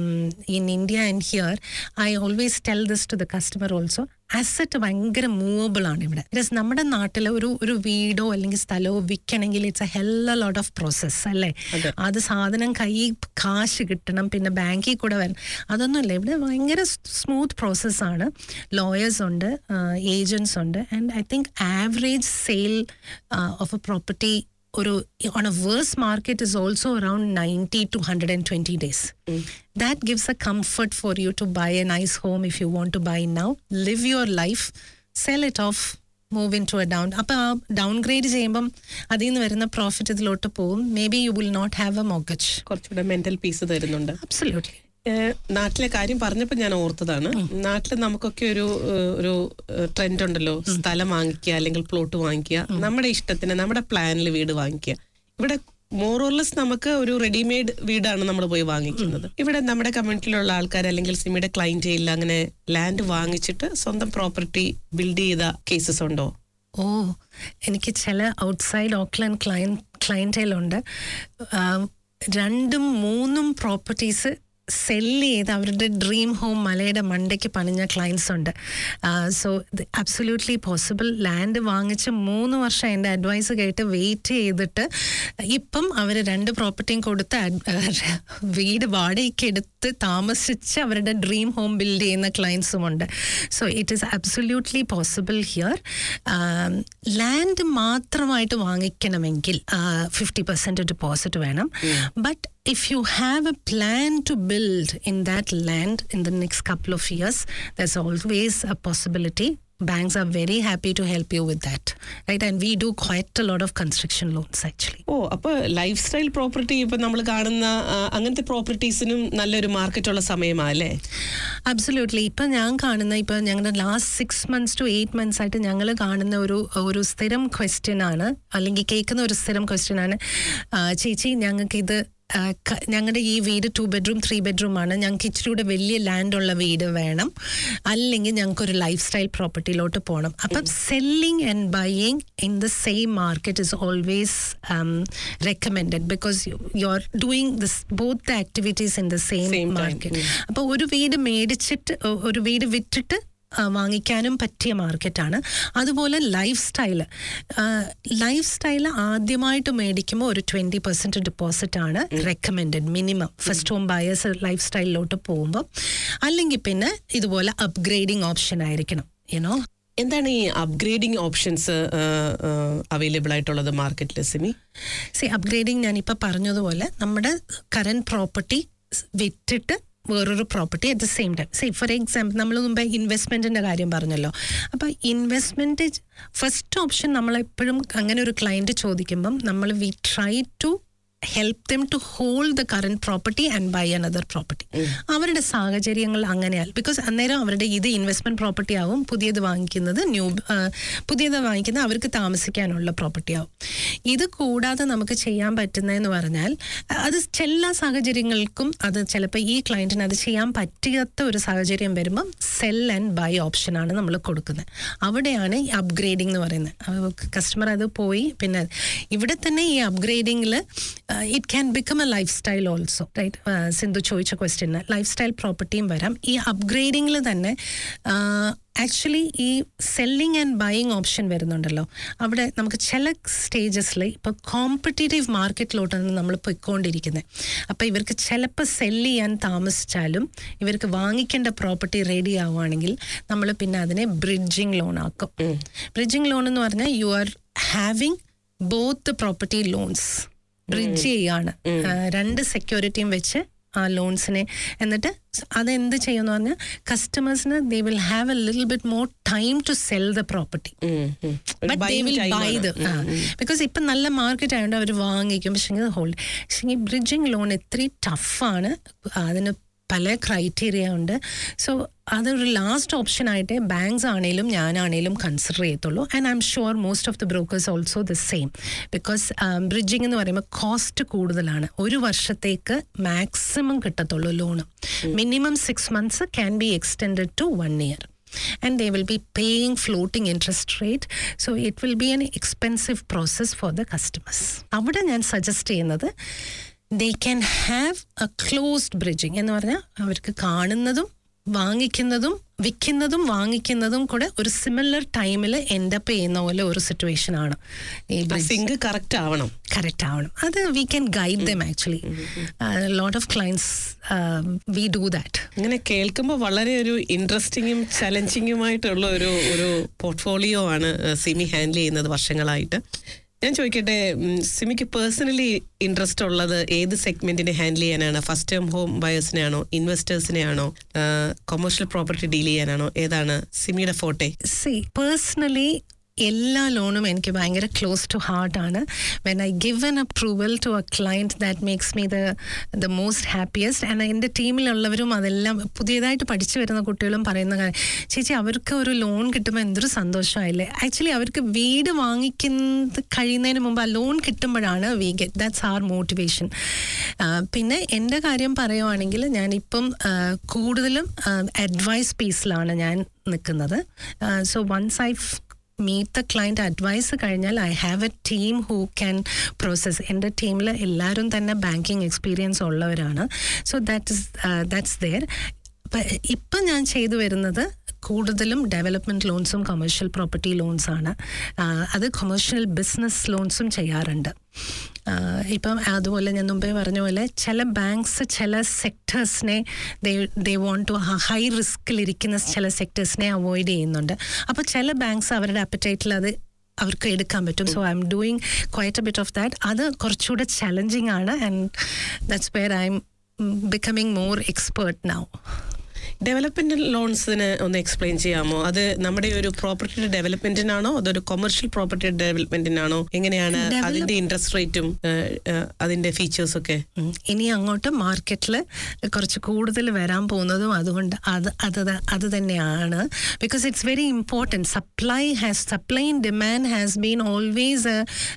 in India and here I always tell this to the customer also asset ഭയങ്കര മൂവബിൾ ആണ് ഇവിടെ ബിക്കോസ് നമ്മുടെ നാട്ടിൽ ഒരു ഒരു വീടോ അല്ലെങ്കിൽ സ്ഥലമോ വിൽക്കണമെങ്കിൽ it's a hella lot of process അല്ലേ അത് സാധനം കൈ കാശ് കിട്ടണം പിന്നെ ബാങ്കിൽ കൂടെ വരണം അതൊന്നുമില്ല ഇവിടെ ഭയങ്കര സ്മൂത്ത് പ്രോസസ്സാണ് ലോയേഴ്സ് ഉണ്ട് ഏജൻസ് ഉണ്ട് and I think average sale of a property ഒരു on a worse market is also around 90 to 120 days. That gives a comfort for you to buy a nice home if you want to buy now. Live your life, sell it off, move in to a down അപ്പോൾ ആ down grade ചെയ്യുമ്പം അതിൽ നിന്ന് വരുന്ന profit ഇതിലോട്ട് പോകും may be you will not have a mortgage കുറച്ചുകൂടെ mental peace തരുന്നുണ്ട് അബ്സല്യൂട്ട്ലി ഏഹ് നാട്ടിലെ കാര്യം പറഞ്ഞപ്പോൾ ഞാൻ ഓർത്തതാണ് നാട്ടിൽ നമുക്കൊക്കെ ഒരു ഏഹ് ഒരു ട്രെൻഡ് ഉണ്ടല്ലോ സ്ഥലം വാങ്ങിക്കുക അല്ലെങ്കിൽ പ്ലോട്ട് വാങ്ങിക്കുക നമ്മുടെ ഇഷ്ടത്തിന് നമ്മുടെ പ്ലാനിൽ വീട് വാങ്ങിക്കുക ഇവിടെ മോറോർലെസ് നമുക്ക് ഒരു റെഡിമെയ്ഡ് വീടാണ് നമ്മൾ പോയി വാങ്ങിക്കുന്നത് ഇവിടെ നമ്മുടെ കമ്മ്യൂണിറ്റിയിലുള്ള ആൾക്കാർ അല്ലെങ്കിൽ സിമിയുടെ ക്ലൈൻറ്റേയിൽ അങ്ങനെ ലാൻഡ് വാങ്ങിച്ചിട്ട് സ്വന്തം പ്രോപ്പർട്ടി ബിൽഡ് ചെയ്ത കേസസ് ഉണ്ടോ ഓ എനിക്ക് ചില ഔട്ട്സൈഡ് ഓക്ലൻഡ് ക്ലയൻ ക്ലയൻറ്റേലുണ്ട് രണ്ടും മൂന്നും പ്രോപ്പർട്ടീസ് സെല്ല് ചെയ്ത് അവരുടെ ഡ്രീം ഹോം മലയുടെ മണ്ടയ്ക്ക് പണിഞ്ഞ ക്ലയൻസ് ഉണ്ട് സോ അബ്സൊല്യൂട്ട്ലി പോസിബിൾ ലാൻഡ് വാങ്ങിച്ച് മൂന്ന് വർഷം എൻ്റെ അഡ്വൈസ് കേട്ട് വെയിറ്റ് ചെയ്തിട്ട് ഇപ്പം അവർ രണ്ട് പ്രോപ്പർട്ടിയും കൊടുത്ത് ad- വീട് വാടകയ്ക്ക് എടുത്ത് താമസിച്ച് അവരുടെ ഡ്രീം ഹോം ബിൽഡ് ചെയ്യുന്ന ക്ലയൻസും ഉണ്ട് so it is absolutely possible here land മാത്രമായിട്ട് വാങ്ങിക്കണമെങ്കിൽ ഫിഫ്റ്റി പെർസെൻറ്റ് ഡെപ്പോസിറ്റ് വേണം but if you have a plan to build in that land in the next couple of years, there's always a possibility. Banks are very happy to help you with that, right? And we do quite a lot of construction loans actually. ഓ അപ്പൊ life style property ഇപ്പൊ നമ്മൾ കാണുന്ന ആ, അങ്ങനത്തെ പ്രോപ്പർട്ടീസിനും നല്ലൊരു market ഉള്ള സമയമാ അല്ലേ അബ്സല്യൂട്ട്ലി ഇപ്പം ഞാൻ കാണുന്ന ഇപ്പം ഞങ്ങളുടെ last six months to eight months ആയിട്ട് ഞങ്ങൾ കാണുന്ന ഒരു ഒരു സ്ഥിരം ക്വസ്റ്റ്യൻ ആണ് അല്ലെങ്കിൽ കേൾക്കുന്ന ഒരു സ്ഥിരം ക്വസ്റ്റ്യൻ ആണ് ആ, ചേച്ചി ഞങ്ങൾക്ക് ഇത് ഞങ്ങളുടെ ഈ വീട് ടു ബെഡ്റൂം ത്രീ ബെഡ്റൂം ആണ് ഞങ്ങൾക്ക് ഇച്ചിരി കൂടെ വലിയ ലാൻഡ് ഉള്ള വീട് വേണം അല്ലെങ്കിൽ ഞങ്ങൾക്കൊരു ലൈഫ് സ്റ്റൈൽ പ്രോപ്പർട്ടിയിലോട്ട് പോകണം അപ്പം selling and buying in the same market is always recommended because you are doing this both the activities in the same Same time. Market അപ്പോൾ ഒരു വീട് മേടിച്ചിട്ട് ഒ- ഒരു വീട് വിറ്റിട്ട് ആ, വാങ്ങിക്കാനും പറ്റിയ മാർക്കറ്റാണ് അതുപോലെ ലൈഫ് സ്റ്റൈല് ലൈഫ് സ്റ്റൈൽ ആദ്യമായിട്ട് മേടിക്കുമ്പോൾ ഒരു ട്വൻറ്റി പെർസെൻറ്റ് ഡെപ്പോസിറ്റ് ആണ് recommended minimum first home buyers life സ്റ്റൈലിലോട്ട് പോകുമ്പോൾ അല്ലെങ്കിൽ പിന്നെ ഇതുപോലെ അപ്ഗ്രേഡിംഗ് ഓപ്ഷൻ ആയിരിക്കണം യുനോ എന്താണ് ഈ അപ്ഗ്രേഡിംഗ് ഓപ്ഷൻസ് അവൈലബിൾ ആയിട്ടുള്ളത് മാർക്കറ്റിൽ സിമി സി അപ്ഗ്രേഡിങ് ഞാനിപ്പോൾ പറഞ്ഞതുപോലെ നമ്മുടെ കറണ്ട് പ്രോപ്പർട്ടി വിറ്റിട്ട് വേറൊരു property at the same time see for example നമ്മൾ മുമ്പേ ഇൻവെസ്റ്റ്മെൻറ്റിൻ്റെ കാര്യം പറഞ്ഞല്ലോ അപ്പോൾ ഇൻവെസ്റ്റ്മെൻറ്റ് ഫസ്റ്റ് ഓപ്ഷൻ നമ്മളെപ്പോഴും അങ്ങനെ ഒരു ക്ലയൻറ്റ് ചോദിക്കുമ്പം നമ്മൾ we try to help them to hold the current property and buy another property അവരുടെ സാഹചര്യങ്ങൾ അങ്ങനെയാണ് ബിക്കോസ് അന്നേരം അവരുടെ ഇത് ഇൻവെസ്റ്റ്മെന്റ് പ്രോപ്പർട്ടി ആവും പുതിയത് വാങ്ങിക്കുന്നത് ന്യൂ പുതിയത് വാങ്ങിക്കുന്നത് അവർക്ക് താമസിക്കാനുള്ള പ്രോപ്പർട്ടി ആവും ഇത് കൂടാതെ നമുക്ക് ചെയ്യാൻ പറ്റുന്നതെന്ന് പറഞ്ഞാൽ അത് എല്ലാ സാഹചര്യങ്ങൾക്കും അത് ചിലപ്പോൾ ഈ ക്ലയൻറ്റിന് അത് ചെയ്യാൻ പറ്റാത്ത ഒരു സാഹചര്യം വരുമ്പം സെൽ ആൻഡ് ബൈ ഓപ്ഷനാണ് നമ്മൾ കൊടുക്കുന്നത് അവിടെയാണ് ഈ അപ്ഗ്രേഡിംഗ് എന്ന് പറയുന്നത് കസ്റ്റമർ അത് പോയി പിന്നെ ഇവിടെ തന്നെ ഈ അപ്ഗ്രേഡിങ്ങിൽ it can become a lifestyle also right Sindhu ചോദിച്ച ക്വസ്റ്റ്യന് ലൈഫ് സ്റ്റൈൽ പ്രോപ്പർട്ടിയും വരാം ഈ അപ്ഗ്രേഡിങ്ങിൽ തന്നെ ആക്ച്വലി ഈ സെല്ലിംഗ് ആൻഡ് ബൈയിങ് ഓപ്ഷൻ വരുന്നുണ്ടല്ലോ അവിടെ നമുക്ക് ചില സ്റ്റേജസിൽ ഇപ്പോൾ കോമ്പറ്റേറ്റീവ് മാർക്കറ്റിലോട്ടാണ് നമ്മൾ പോയിക്കൊണ്ടിരിക്കുന്നത് അപ്പോൾ ഇവർക്ക് ചിലപ്പോൾ സെല്ല് ചെയ്യാൻ താമസിച്ചാലും ഇവർക്ക് വാങ്ങിക്കേണ്ട പ്രോപ്പർട്ടി റെഡി ആവുകയാണെങ്കിൽ നമ്മൾ പിന്നെ അതിനെ ബ്രിഡ്ജിങ് ലോൺ ആക്കും ബ്രിഡ്ജിങ് ലോൺ എന്ന് പറഞ്ഞാൽ you are having both the property loans bridge ചെയ്യാണ് ആ, രണ്ട് സെക്യൂരിറ്റിയും വെച്ച് ആ ലോൺസിനെ എന്നിട്ട് സ് അതെന്ത് ചെയ്യുമെന്ന് പറഞ്ഞാൽ കസ്റ്റമേഴ്സിന് they will have a little bit more time to sell the property but they will buy the because ഇപ്പം നല്ല മാർക്കറ്റ് ആയതുകൊണ്ട് അവർ വാങ്ങിക്കും പക്ഷേ ഹോൾഡ് പക്ഷേ ബ്രിഡ്ജിങ് ലോൺ ഇത്തിരി ടഫാണ് അതിന് പല ക്രൈറ്റീരിയ ഉണ്ട് സോ അതൊരു ലാസ്റ്റ് ഓപ്ഷൻ ആയിട്ട് ബാങ്ക്സ് ആണെങ്കിലും ഞാനാണേലും കൺസിഡർ ചെയ്യത്തുള്ളൂ and I'm sure most of the brokers also the same because bridging എന്ന് പറയുമ്പോൾ കോസ്റ്റ് കൂടുതലാണ് ഒരു വർഷത്തേക്ക് മാക്സിമം കിട്ടത്തുള്ളൂ loan minimum six months can be extend to one year and they will be paying floating interest rate so it will be an expensive process for the customers അവിടെ ഞാൻ suggest ചെയ്യുന്നത് they can have a closed bridging എന്ന് പറഞ്ഞാൽ അവർക്ക് കാണുന്നതും വാങ്ങിക്കുന്നതും വിൽക്കുന്നതും വാങ്ങിക്കുന്നതും കൂടെ ഒരു similar ടൈമിൽ എൻഡപ്പ് ചെയ്യുന്ന പോലെ ഒരു സിറ്റുവേഷൻ ആണ് ഈ bridge. സിങ്ക് കറക്റ്റ് ആവണം കറക്റ്റ് ആവണം അത് we can guide them actually lot of clients we do that ഇങ്ങനെ കേൾക്കുമ്പോൾ വളരെ ഒരു ഇൻട്രസ്റ്റിങ്ങും ചലഞ്ചിങ്ങുമായിട്ടുള്ള ഒരു ഒരു പോർട്ട്ഫോളിയോ ആണ് ഏഹ്, സിമി ഹാൻഡിൽ ചെയ്യുന്നത് വർഷങ്ങളായിട്ട് ഞാൻ ചോദിക്കട്ടെ ഉം, സിമിക്ക് പേഴ്സണലി ഇൻട്രസ്റ്റ് ഉള്ളത് ഏത് സെഗ്മെന്റിനെ ഹാൻഡിൽ ചെയ്യാനാണ് ഫസ്റ്റ് ടൈം ഹോം ബയേഴ്സിനെയാണോ ഇൻവെസ്റ്റേഴ്സിനെയാണോ കൊമേഴ്ഷ്യൽ പ്രോപ്പർട്ടി ഡീൽ ചെയ്യാനാണോ ഏതാണ് സിമിയുടെ ഫോട്ടെ സി പേഴ്സണലി എല്ലാ ലോണും എനിക്ക് ഭയങ്കര ക്ലോസ് ടു ഹാർട്ടാണ് when I give an approval to a client that makes me the the most happiest and എൻ്റെ ടീമിലുള്ളവരും അതെല്ലാം പുതിയതായിട്ട് പഠിച്ചു വരുന്ന കുട്ടികളും പറയുന്ന കാര്യം ചേച്ചി അവർക്ക് ഒരു ലോൺ കിട്ടുമ്പോൾ എന്തൊരു സന്തോഷമായില്ലേ ആക്ച്വലി അവർക്ക് വീട് വാങ്ങിക്കുന്നത് കഴിയുന്നതിന് മുമ്പ് ആ ലോൺ കിട്ടുമ്പോഴാണ് we get that's our motivation പിന്നെ എൻ്റെ കാര്യം പറയുവാണെങ്കിൽ ഞാനിപ്പം ആ, കൂടുതലും അഡ്വൈസ് പീസിലാണ് ഞാൻ നിൽക്കുന്നത് so once I meet the client advice കഴിഞ്ഞാൽ I have a team who can process എൻ്റെ ടീമിൽ എല്ലാവരും തന്നെ ബാങ്കിങ് എക്സ്പീരിയൻസ് ഉള്ളവരാണ് so that is that's there ഇപ്പം ഞാൻ ചെയ്തു വരുന്നത് കൂടുതലും ഡെവലപ്മെൻറ്റ് ലോൺസും കൊമേഴ്ഷ്യൽ പ്രോപ്പർട്ടി ലോൺസാണ് അത് കൊമേഴ്ഷ്യൽ ബിസിനസ് ലോൺസും ചെയ്യാറുണ്ട് ആ, ഇപ്പം അതുപോലെ ഞാൻ മുമ്പേ പറഞ്ഞ പോലെ ചില ബാങ്ക്സ് ചില സെക്ടേഴ്സിനെ ദേ വോണ്ട് ടു ഹൈ റിസ്കിലിരിക്കുന്ന ചില സെക്ടേഴ്സിനെ അവോയ്ഡ് ചെയ്യുന്നുണ്ട് അപ്പോൾ ചില ബാങ്ക്സ് അവരുടെ അപ്പറ്റൈറ്റിൽ അത് അവർക്ക് എടുക്കാൻ പറ്റും so I'm doing quite a bit of that അത് കുറച്ചുകൂടെ ചലഞ്ചിങ് ആണ് and that's where I'm becoming more expert now development ലോൺസിന് ഒന്ന് എക്സ്പ്ലെയിൻ ചെയ്യാമോ അത് നമ്മുടെ ഒരു പ്രോപ്പർട്ടിയുടെ ഡെവലപ്മെന്റിനാണോ അതൊരു കൊമേഴ്ഷ്യൽ പ്രോപ്പർട്ടി ഡെവലപ്മെന്റിനാണോ എങ്ങനെയാണ് Develop- അതിന്റെ ഇൻട്രസ്റ്റ് റേറ്റും അതിന്റെ ഫീച്ചേഴ്സ് ഒക്കെ ഉം. ഇനി അങ്ങോട്ട് മാർക്കറ്റിൽ കുറച്ച് കൂടുതൽ വരാൻ പോകുന്നതും അതുകൊണ്ട് അത് അത് ത- അത് തന്നെയാണ് because it's very important supply has supply and demand has been always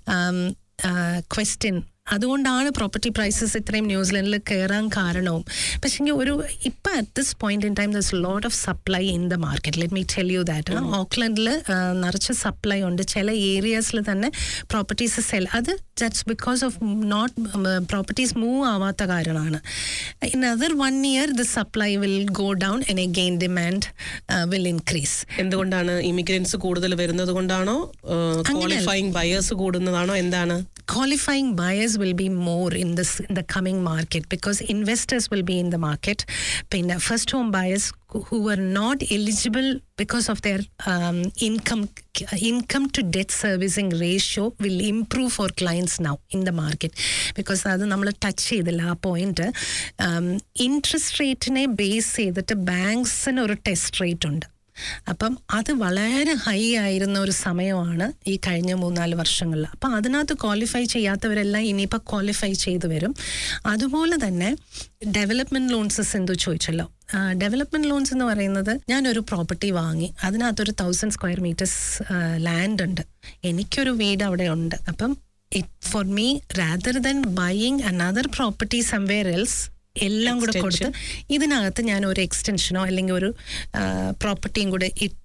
question അതുകൊണ്ടാണ് പ്രോപ്പർട്ടി പ്രൈസസ് ഇത്രയും ന്യൂസിലൻഡിൽ കയറാൻ കാരണവും പക്ഷേ ഒരു ഇപ്പം at this point in time there's lot of supply in the market let me tell you that ഓക്ലൻഡിൽ നിറച്ച് സപ്ലൈ ഉണ്ട് ചില ഏരിയാസിൽ തന്നെ പ്രോപ്പർട്ടീസ് സെൽ അത് that's because of not properties move ആവാത്ത കാരണമാണ് in other one year the supply will go down and again demand will increase എന്തുകൊണ്ടാണ് ഇമിഗ്രൻസ് കൂടുതൽ വരുന്നത് കൊണ്ടാണോ ക്വാളിഫൈങ് ബയേഴ്സ് കൂടുന്നതാണോ എന്താണ് qualifying buyers will be more in this in the coming market because investors will be in the market Then first home buyers who- who were not eligible because of their um, income income to debt servicing ratio will improve for clients now in the market because അത് നമ്മൾ touch ചെയ്തില്ല ആ point interest റേറ്റിനെ base ചെയ്തിട്ട് ബാങ്ക്സിന് ഒരു test rate ഉണ്ട് അപ്പം അത് വളരെ ഹൈ ആയിരുന്ന ഒരു സമയമാണ് ഈ കഴിഞ്ഞ മൂന്നാല് വർഷങ്ങളിൽ അപ്പം അതിനകത്ത് ക്വാളിഫൈ ചെയ്യാത്തവരെല്ലാം ഇനിയിപ്പോൾ ക്വാളിഫൈ ചെയ്തു വരും അതുപോലെ തന്നെ ഡെവലപ്മെന്റ് ലോൺസ് എന്തു ചോദിച്ചല്ലോ ഡെവലപ്മെന്റ് ലോൺസ് എന്ന് പറയുന്നത് ഞാനൊരു പ്രോപ്പർട്ടി വാങ്ങി അതിനകത്തൊരു തൗസൻഡ് സ്ക്വയർ മീറ്റേഴ്സ് ലാൻഡ് ഉണ്ട് എനിക്കൊരു വീട് അവിടെ ഉണ്ട് അപ്പം it for me rather than buying another property somewhere else എല്ലാം കൂടെ കൊടുത്ത് ഇതിനകത്ത് ഞാൻ ഒരു എക്സ്റ്റൻഷനോ അല്ലെങ്കിൽ ഒരു പ്രോപ്പർട്ടിയും കൂടെ ഇട്ടാൽ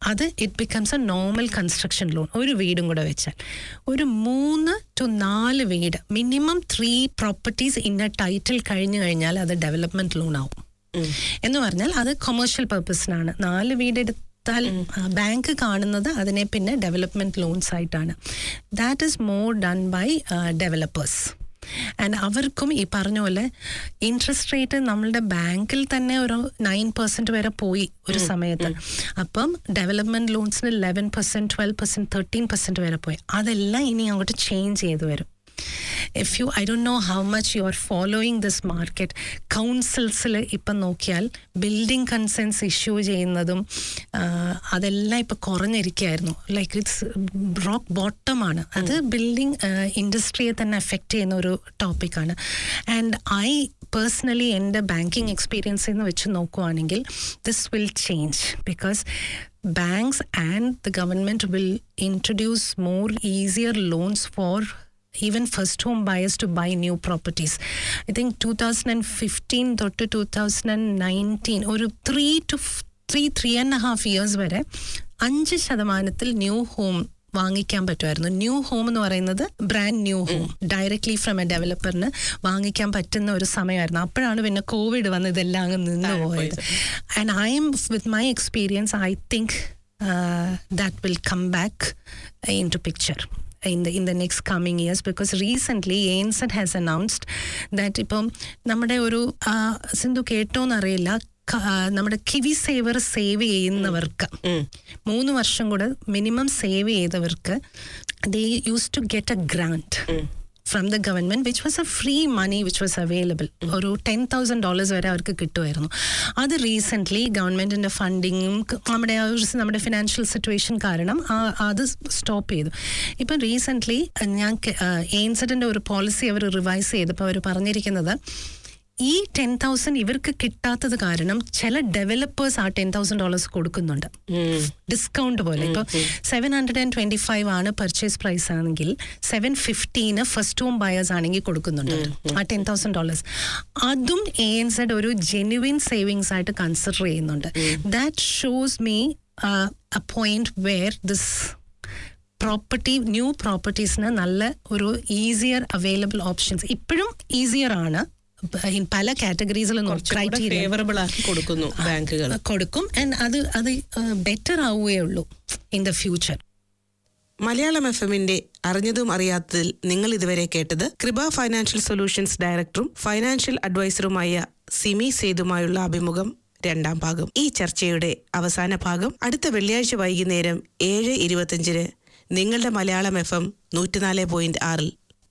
അത് it becomes a normal construction loan ഒരു വീടും കൂടെ വെച്ചാൽ ഒരു മൂന്ന് ടു നാല് വീട് minimum three properties in a title കഴിഞ്ഞു കഴിഞ്ഞാൽ അത് ഡെവലപ്മെന്റ് ലോൺ ആവും എന്ന് പറഞ്ഞാൽ അത് കൊമേഴ്ഷ്യൽ പർപ്പസിനാണ് നാല് വീടെടുത്താൽ ബാങ്ക് കാണുന്നത് അതിനെ പിന്നെ ഡെവലപ്മെന്റ് ലോൺസ് ആയിട്ടാണ് that is more done by developers and അവർക്കും ഈ പറഞ്ഞ പോലെ ഇൻട്രസ്റ്റ് റേറ്റ് നമ്മളുടെ ബാങ്കിൽ തന്നെ ഒരു നയൻ പെർസെന്റ് വരെ പോയി ഒരു സമയത്ത് അപ്പം ഡെവലപ്മെന്റ് ലോൺസിന് eleven percent twelve percent thirteen percent വരെ പോയി അതെല്ലാം ഇനി അങ്ങോട്ട് ചേഞ്ച് ചെയ്ത് വരും if you I don't know how much you are following this market കൗൺസിൽസിൽ ഇപ്പം നോക്കിയാൽ ബിൽഡിംഗ് കൺസെൻസ് ഇഷ്യൂ ചെയ്യുന്നതും ആ, അതെല്ലാം ഇപ്പം കുറഞ്ഞിരിക്കുകയായിരുന്നു ലൈക്ക് ഇറ്റ്സ് റോക്ക് ബോട്ടമാണ് അത് ബിൽഡിംഗ് ഇൻഡസ്ട്രിയെ തന്നെ എഫക്റ്റ് ചെയ്യുന്ന ഒരു ടോപ്പിക്കാണ് ആൻഡ് ഐ പേഴ്സണലി എൻ്റെ ബാങ്കിങ് എക്സ്പീരിയൻസിൽ നിന്ന് വെച്ച് നോക്കുവാണെങ്കിൽ this will change because banks and the government will introduce more easier loans for even first home buyers to buy new properties. I think 2015 തൊട്ട് 2019 ഒരു three to three three and half years വരെ അഞ്ച് ശതമാനത്തിൽ new home വാങ്ങിക്കാൻ പറ്റുമായിരുന്നു new home എന്ന് പറയുന്നത് brand new home directly from a ഡെവലപ്പറിന് വാങ്ങിക്കാൻ പറ്റുന്ന ഒരു സമയമായിരുന്നു അപ്പോഴാണ് പിന്നെ കോവിഡ് വന്ന് ഇതെല്ലാം അങ്ങ് നിന്ന് പോയത് and I'm with my experience I think that will come back in to picture in the in the next coming years because recently ANZ has announced that ഇപ്പം നമ്മുടെ ഒരു ആ, സിന്ധു കേട്ടോന്നറിയില്ല ക- ആ, നമ്മുടെ കിവി സേവർ സേവ് ചെയ്യുന്നവർക്ക് മൂന്ന് വർഷം കൂടെ മിനിമം സേവ് ചെയ്തവർക്ക് they use to get a grant from the government which was a free money which was available ഒരു ടെൻ തൗസൻഡ് ഡോളേഴ്സ് വരെ അവർക്ക് കിട്ടുമായിരുന്നു അത് റീസെൻ്റ്ലി ഗവൺമെന്റിന്റെ ഫണ്ടിങ്ങും നമ്മുടെ ആ ഒരു നമ്മുടെ ഫിനാൻഷ്യൽ സിറ്റുവേഷൻ കാരണം ആ- അത് സ്റ്റോപ്പ് ചെയ്തു ഇപ്പം റീസെൻ്റ്ലി ഞാൻ എയിൻസഡിന്റെ ഒരു പോളിസി അവർ റിവൈസ് ചെയ്തപ്പോൾ അവർ പറഞ്ഞിരിക്കുന്നത് ഈ ടെൻ തൗസൻഡ് ഇവർക്ക് കിട്ടാത്തത് കാരണം ചില ഡെവലപ്പേഴ്സ് ആ ടെൻ തൗസൻഡ് ഡോളേഴ്സ് കൊടുക്കുന്നുണ്ട് ഡിസ്കൗണ്ട് പോലെ ഇപ്പൊ seven hundred and twenty five ആണ് പർച്ചേസ് പ്രൈസ് ആണെങ്കിൽ seven fifteen first home buyers ആണെങ്കിൽ കൊടുക്കുന്നുണ്ട് അവര്. ആ ടെൻ തൗസൻഡ് ഡോളേഴ്സ് അതും എ എൻ സെഡ് ഒരു ജെന്യുവിൻ സേവിങ്സ് ആയിട്ട് കൺസിഡർ ചെയ്യുന്നുണ്ട് that shows me a point where this property new പ്രോപ്പർട്ടീസിന് നല്ല ഒരു ഈസിയർ അവൈലബിൾ ഓപ്ഷൻസ് ഇപ്പോഴും ഈസിയർ ആണ് ഇൻ പല കാറ്റഗറീസിലും ക്രൈറ്റീരിയ ഫേവറബിൾ ആക്കി കൊടുക്കുന്നു ബാങ്കുകൾ കൊടുക്കും ആൻഡ് അത് അത് ബെറ്റർ ആവുകയുള്ളൂ in the future Malayalam F എമ്മിന്റെ അറിഞ്ഞതും അറിയാത്തതിൽ നിങ്ങൾ ഇതുവരെ കേട്ടത് കൃപ ഫൈനാൻഷ്യൽ സൊല്യൂഷൻസ് ഡയറക്ടറും ഫൈനാൻഷ്യൽ അഡ്വൈസറുമായ സിമി സേതുമായുള്ള അഭിമുഖം രണ്ടാം ഭാഗം ഈ ചർച്ചയുടെ അവസാന ഭാഗം അടുത്ത വെള്ളിയാഴ്ച വൈകുന്നേരം ഏഴ് ഇരുപത്തിയഞ്ചിന് നിങ്ങളുടെ മലയാളം എഫ് എം നൂറ്റിനാല് പോയിന്റ് ആറിൽ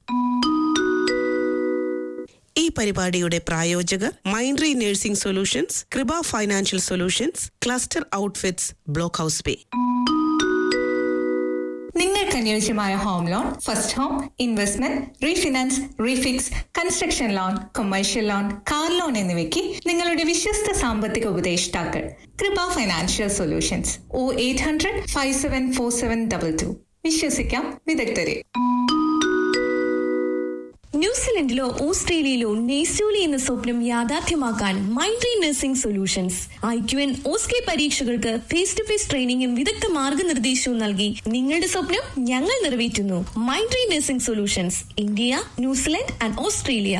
ഈ പരിപാടിയുടെ പ്രായോജകർ Mindry nursing solutions Krupa financial solutions cluster outfits block house pay നിങ്ങൾക്ക് അനുയോജ്യമായ home loan first home investment refinance refix construction loan commercial loan car loan എന്നിവയ്ക്ക് നിങ്ങളുടെ വിശ്വസ്ത സാമ്പത്തിക ഉപദേഷ്ടാക്കൾ കൃപ financial solutions O eight hundred five seven four seven double two വിശ്വസിക്കാം വിദഗ്ധരെ ന്യൂസിലൻഡിലോ ഓസ്ട്രേലിയയിലോ നെയ്സൂലി എന്ന സ്വപ്നം യാഥാർത്ഥ്യമാക്കാൻ Mindry nursing solutions I Q N OSCE പരീക്ഷകൾക്ക് ഫേസ് ടു ഫേസ് ട്രെയിനിങ്ങും വിദഗ്ധ മാർഗനിർദ്ദേശവും നൽകി നിങ്ങളുടെ സ്വപ്നം ഞങ്ങൾ നിറവേറ്റുന്നു Mindry nursing solutions India New Zealand and Australia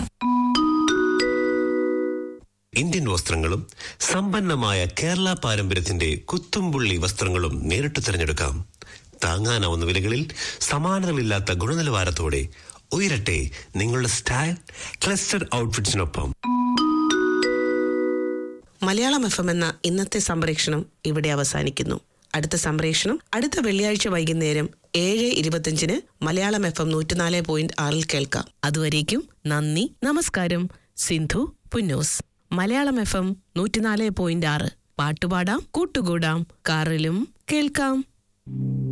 Indian വസ്ത്രങ്ങളും സമ്പന്നമായ കേരള പാരമ്പര്യത്തിന്റെ കുത്തുംപുള്ളി വസ്ത്രങ്ങളും നേരിട്ട് തിരഞ്ഞെടുക്കാം താങ്ങാനാവുന്ന വിലകളിൽ സമാനതകളില്ലാത്ത ഗുണനിലവാരത്തോടെ ഉയരട്ടെ നിങ്ങളുടെ സ്റ്റൈൽ ക്ലസ്റ്റർ ഔട്ട്ഫിറ്റ്സിനൊപ്പം മലയാളം എഫ് എം എന്ന ഇന്നത്തെ സംപ്രേഷണം ഇവിടെ അവസാനിക്കുന്നു അടുത്ത സംപ്രേഷണം അടുത്ത വെള്ളിയാഴ്ച വൈകുന്നേരം ഏഴ് ഇരുപത്തിയഞ്ചിന് മലയാളം എഫ് എം നൂറ്റിനാല് പോയിന്റ് ആറിൽ കേൾക്കാം അതുവരേക്കും നന്ദി നമസ്കാരം സിന്ധു പുന്നൂസ് മലയാളം എഫ് എം നൂറ്റിനാല് പോയിന്റ് ആറ് പാട്ടുപാടാം കൂട്ടുകൂടാം കാറിലും കേൾക്കാം